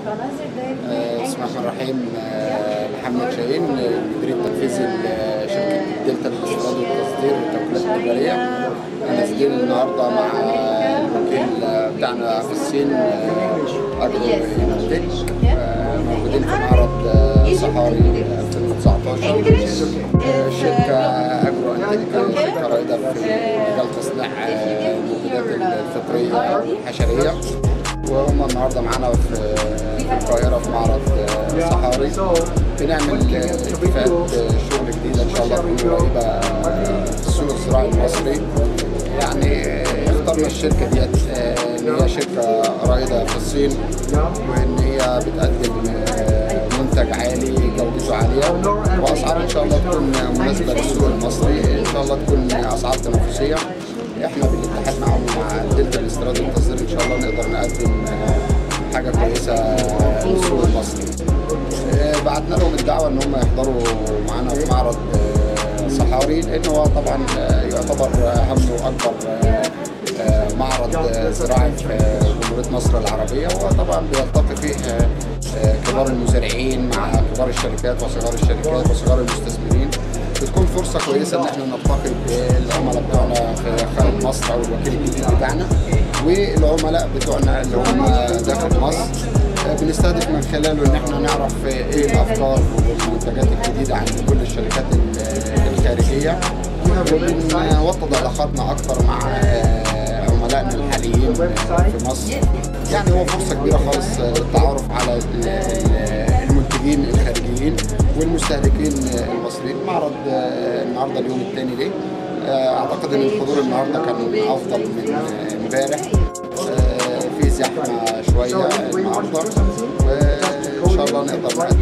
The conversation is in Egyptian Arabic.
آه، بسم الله الرحمن الرحيم آه، محمد شاهين آه، المدير التنفيذي لشركة دلتا للاستيراد والتصدير والتوكيلات التجارية نازلين النهارده مع الوكيل آه، بتاعنا في الصين آه، أجرو يونتك آه، موجودين في معرض آه، صحاري 2019 آه، الشركة أجرو أنتك شركة رائدة في مجال تصنيع آه، المنتجات الفطرية الحشرية وهم النهارده معانا في في القاهره في معرض آه، صحاري بنعمل آه، اتفاقات آه، شغل جديده ان شاء الله تكون قريبه آه، في السوق الزراعي المصري يعني آه، اخترنا الشركه ديت آه، ان هي شركه رائده في الصين وان هي بتقدم آه، منتج عالي جودته عاليه واسعار ان شاء الله تكون مناسبه للسوق المصري ان شاء الله تكون اسعار تنافسيه احنا بالاتحاد معاهم مع دلتا الاستيراد والتصدير ان شاء الله نقدر نقدم آه، حاجه كويسه للسوق المصري. آه، بعتنا لهم الدعوه ان هم يحضروا معانا في معرض آه، صحاري لان هو طبعا آه، يعتبر اهم واكبر آه، آه، معرض آه، زراعي في آه، جمهوريه مصر العربيه وطبعا بيلتقي فيه آه، آه، كبار المزارعين مع كبار الشركات وصغار الشركات وصغار المستثمرين بتكون فرصة كويسة إن احنا نلتقي بالعملاء بتوعنا في خارج مصر أو الوكيل الجديد بتاعنا والعملاء بتوعنا اللي هم داخل مصر آه، بنستهدف من خلاله إن احنا نعرف إيه الأفكار والمنتجات الجديدة عند كل الشركات ال- الخارجية وبنوطد علاقاتنا أكتر مع آه، عملائنا الحاليين في مصر يعني هو فرصة كبيرة خالص للتعرف على ال- ال- المنتجين الخارجيين والمستهلكين المصريين معرض آه، النهارده اليوم الثاني ليه آه، اعتقد ان الحضور النهارده كان افضل من آه، امبارح آه، في زحمه شويه النهارده وان شاء الله نقدر نقدم